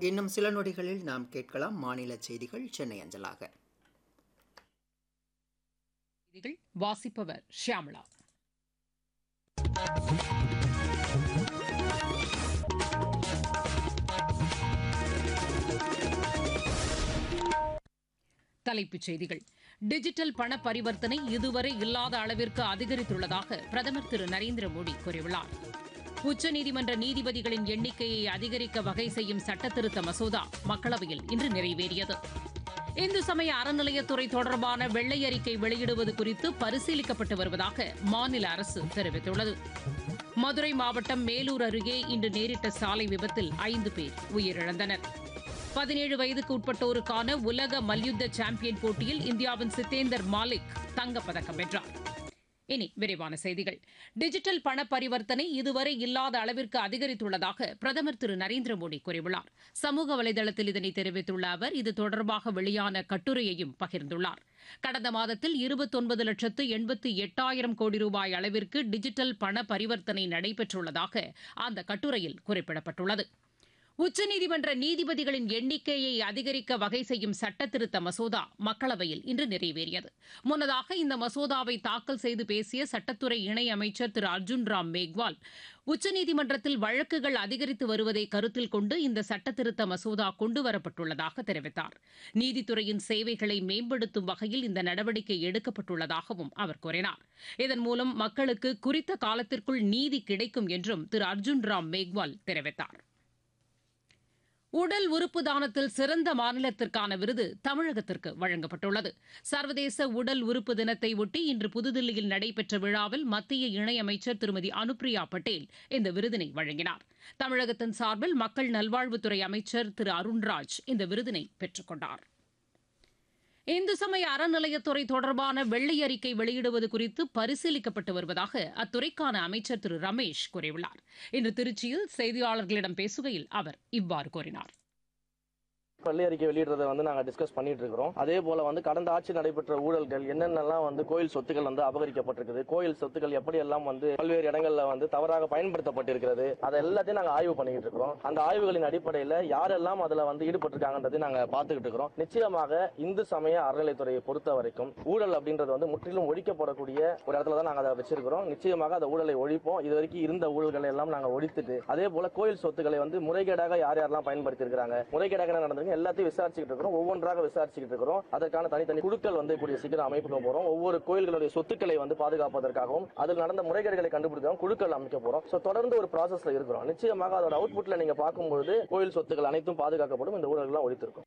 இன்னும் சில நொடிகளில் நாம் கேட்கலாம் மாநில செய்திகள் சென்னை அஞ்சலாக செய்திகள் வாசிப்பவர் ஷியாமளா தலைப்புச் செய்திகள் டிஜிட்டல் பண பரிவர்த்தனை இதுவரை இல்லாத அளவிற்கு அதிகரித்துள்ளதாக பிரதமர் திரு நரேந்திர மோடி கூறியுள்ளார் உச்சநீதிமன்ற நீதிபதிகளின் எண்ணிக்கையை அதிகரிக்க வகை செய்யும் சட்டத்திருத்த மசோதா மக்களவையில் இன்று நிறைவேறியது இந்து சமய அறநிலையத்துறை தொடர்பான வெள்ளை அறிக்கை வெளியிடுவது குறித்து பரிசீலிக்கப்பட்டு வருவதாக மாநில அரசு தெரிவித்துள்ளது மதுரை மாவட்டம் மேலூர் அருகே இன்று நேரிட்ட சாலை விபத்தில் ஐந்து பேர் உயிரிழந்தனர் பதினேழு வயதுக்கு உட்பட்டோருக்கான உலக மல்யுத்த சாம்பியன் போட்டியில் இந்தியாவின் சித்தேந்தர் மாலிக் தங்கப்பதக்கம் வென்றார் இனி விரிவான செய்திகள் டிஜிட்டல் பண பரிவர்த்தனை இதுவரை இல்லாத அளவிற்கு அதிகரித்துள்ளதாக பிரதமர் திரு நரேந்திர மோடி கூறியுள்ளார் சமூக வலைதளத்தில் இதனை தெரிவித்துள்ள அவர் இது தொடர்பாக வெளியான கட்டுரையையும் பகிர்ந்துள்ளார் கடந்த மாதத்தில் இருபத்தொன்பது லட்சத்து எண்பத்தி எட்டாயிரம் கோடி ரூபாய் அளவிற்கு டிஜிட்டல் பண பரிவர்த்தனை நடைபெற்றுள்ளதாக அந்த கட்டுரையில் குறிப்பிடப்பட்டுள்ளது உச்சநீதிமன்ற நீதிபதிகளின் எண்ணிக்கையை அதிகரிக்க வகை செய்யும் சட்டத்திருத்த மசோதா மக்களவையில் இன்று நிறைவேறியது முன்னதாக இந்த மசோதாவை தாக்கல் செய்து பேசிய சட்டத்துறை இணையமைச்சர் திரு அர்ஜுன் ராம் மேக்வால் உச்சநீதிமன்றத்தில் வழக்குகள் அதிகரித்து வருவதை கருத்தில் கொண்டு இந்த சட்டத்திருத்த மசோதா கொண்டுவரப்பட்டுள்ளதாக தெரிவித்தார் நீதித்துறையின் சேவைகளை மேம்படுத்தும் வகையில் இந்த நடவடிக்கை எடுக்கப்பட்டுள்ளதாகவும் அவர் கூறினார் இதன் மூலம் மக்களுக்கு குறித்த காலத்திற்குள் நீதி கிடைக்கும் என்றும் திரு அர்ஜுன் ராம் மேக்வால் தெரிவித்தார் உடல் உறுப்பு தானத்தில் சிறந்த மாநிலத்திற்கான விருது தமிழகத்திற்கு வழங்கப்பட்டுள்ளது சர்வதேச உடல் உறுப்பு தினத்தை ஒட்டி இன்று புதுதில்லியில் நடைபெற்ற விழாவில் மத்திய இணையமைச்சர் திருமதி அனுப்பிரியா பட்டேல் இந்த விருதினை வழங்கினார் தமிழகத்தின் சார்பில் மக்கள் நல்வாழ்வுத்துறை அமைச்சர் திரு அருண்ராஜ் இந்த விருதினை பெற்றுக் கொண்டார் இந்து சமய அறநிலையத்துறை தொடர்பான வெள்ளை அறிக்கை வெளியிடுவது குறித்து பரிசீலிக்கப்பட்டு வருவதாக அத்துறைக்கான அமைச்சர் திரு ரமேஷ் கூறியுள்ளார் இன்று திருச்சியில் செய்தியாளர்களிடம் பேசுகையில் அவர் இவ்வாறு கூறினார் பள்ளி அறிக்கை வெளியிடுறதை வந்து நாங்கள் டிஸ்கஸ் பண்ணிட்டு இருக்கிறோம் அதே போல வந்து கடந்த ஆட்சி நடைபெற்ற ஊழல்கள் என்னென்னலாம் வந்து கோயில் சொத்துக்கள் வந்து அபகரிக்கப்பட்டிருக்குது கோயில் சொத்துக்கள் எப்படி எல்லாம் வந்து பல்வேறு இடங்கள்ல வந்து தவறாக பயன்படுத்தப்பட்டிருக்கிறது அதை எல்லாத்தையும் நாங்கள் ஆய்வு பண்ணிட்டு இருக்கிறோம் அந்த ஆய்வுகளின் அடிப்படையில் யாரெல்லாம் அதுல வந்து ஈடுபட்டிருக்காங்கன்றதை நாங்கள் பார்த்துக்கிட்டு இருக்கிறோம் நிச்சயமாக இந்து சமய அறநிலைத்துறையை பொறுத்த வரைக்கும் ஊழல் அப்படின்றது வந்து முற்றிலும் ஒழிக்கப்படக்கூடிய ஒரு இடத்துல தான் நாங்கள் அதை வச்சிருக்கிறோம் நிச்சயமாக அந்த ஊழலை ஒழிப்போம் இது வரைக்கும் இருந்த ஊழல்களை எல்லாம் நாங்கள் ஒழித்துட்டு அதே போல கோயில் சொத்துக்களை வந்து முறைகேடாக யார் யாரெல்லாம் பயன்படுத்தி இருக்கிறாங்க முறைகேடாக என்ன நடந்திருக்கு எல்லாத்தையும் விசாரிச்சுக்கிட்டு இருக்கிறோம் ஒவ்வொன்றாக விசாரிச்சுக்கிட்டு இருக்கிறோம் அதற்கான தனித்தனி குழுக்கள் வந்து கூடிய சீக்கிரம் அமைப்புக்க போறோம் ஒவ்வொரு கோயில்களுடைய சொத்துக்களை வந்து பாதுகாப்பதற்காகவும் அதில் நடந்த முறைகேடுகளை கண்டுபிடிக்கவும் குழுக்கள் அமைக்க போறோம் ஸோ தொடர்ந்து ஒரு ப்ராசஸ்ல இருக்கிறோம் நிச்சயமாக அதோட அவுட்புட்ல நீங்க பார்க்கும்பொழுது கோயில் சொத்துக்கள் அனைத்தும் பாதுகாக்கப்படும் இந்த ஊழல்கள்லாம் ஒழித்திருக்கும்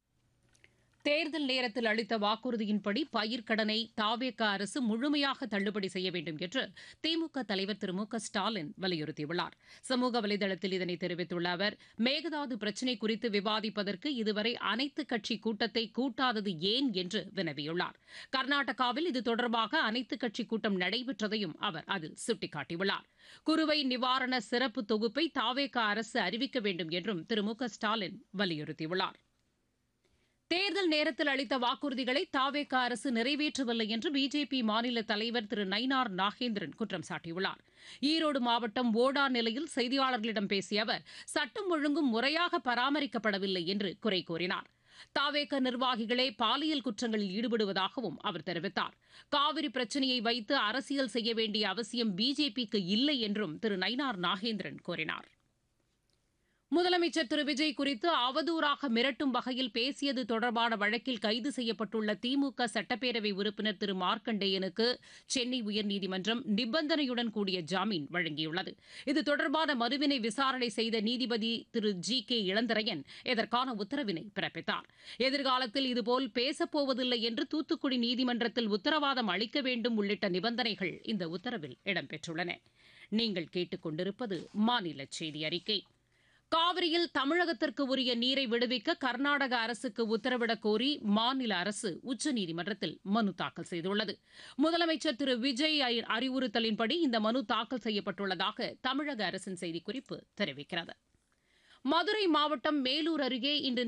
தேர்தல் நேரத்தில் அளித்த வாக்குறுதியின்படி பயிர்க்கடனை தாவேக அரசு முழுமையாக தள்ளுபடி செய்ய வேண்டும் என்று திமுக தலைவர் திரு மு க ஸ்டாலின் வலியுறுத்தியுள்ளார் சமூக வலைதளத்தில் இதனை தெரிவித்துள்ள அவர் மேகதாது பிரச்சினை குறித்து விவாதிப்பதற்கு இதுவரை அனைத்து கட்சி கூட்டத்தை கூட்டாதது ஏன் என்று வினவியுள்ளார் கர்நாடகாவில் இது தொடர்பாக அனைத்து கட்சி கூட்டம் நடைபெற்றதையும் அவர் அதில் சுட்டிக்காட்டியுள்ளார் குறுவை நிவாரண சிறப்பு தொகுப்பை தாவேக அரசு அறிவிக்க வேண்டும் என்றும் திரு மு க ஸ்டாலின் வலியுறுத்தியுள்ளார் தேர்தல் நேரத்தில் அளித்த வாக்குறுதிகளை தாவேக அரசு நிறைவேற்றவில்லை என்று பிஜேபி மாநில தலைவர் திரு நயினார் நாகேந்திரன் குற்றம் சாட்டியுள்ளார் ஈரோடு மாவட்டம் ஓடா நிலையில் செய்தியாளர்களிடம் பேசிய அவர் சட்டம் ஒழுங்கும் முறையாக பராமரிக்கப்படவில்லை என்று குறை கூறினார் தாவேக நிர்வாகிகளே பாலியல் குற்றங்களில் ஈடுபடுவதாகவும் அவர் தெரிவித்தார் காவிரி பிரச்சனையை வைத்து அரசியல் செய்ய வேண்டிய அவசியம் பிஜேபிக்கு இல்லை என்றும் திரு நயினார் நாகேந்திரன் கூறினார் முதலமைச்சர் திரு விஜய் குறித்து அவதூறாக மிரட்டும் வகையில் பேசியது தொடர்பான வழக்கில் கைது செய்யப்பட்டுள்ள திமுக சட்டப்பேரவை உறுப்பினர் திரு மார்க்கண்டேயனுக்கு சென்னை உயர்நீதிமன்றம் நிபந்தனையுடன் கூடிய ஜாமீன் வழங்கியுள்ளது இது தொடர்பான மனுவினை விசாரணை செய்த நீதிபதி திரு ஜி கே இளந்தரையன் இதற்கான உத்தரவினை பிறப்பித்தார் எதிர்காலத்தில் இதுபோல் பேசப்போவதில்லை என்று தூத்துக்குடி நீதிமன்றத்தில் உத்தரவாதம் அளிக்க வேண்டும் உள்ளிட்ட நிபந்தனைகள் இந்த உத்தரவில் இடம்பெற்றுள்ளன நீங்கள் கேட்டுக்கொண்டிருப்பது மாநில செய்தி அறிக்கை காவிரியில் தமிழகத்திற்கு உரிய நீரை விடுவிக்க கர்நாடக அரசுக்கு உத்தரவிடக் கோரி மாநில அரசு உச்சநீதிமன்றத்தில் மனு தாக்கல் செய்துள்ளது முதலமைச்சர் திரு விஜய் அறிவுறுத்தலின்படி இந்த மனு தாக்கல் செய்யப்பட்டுள்ளதாக தமிழக அரசின் செய்திக்குறிப்பு தெரிவிக்கிறது மதுரை மாவட்டம் மேலூர் அருகே இன்று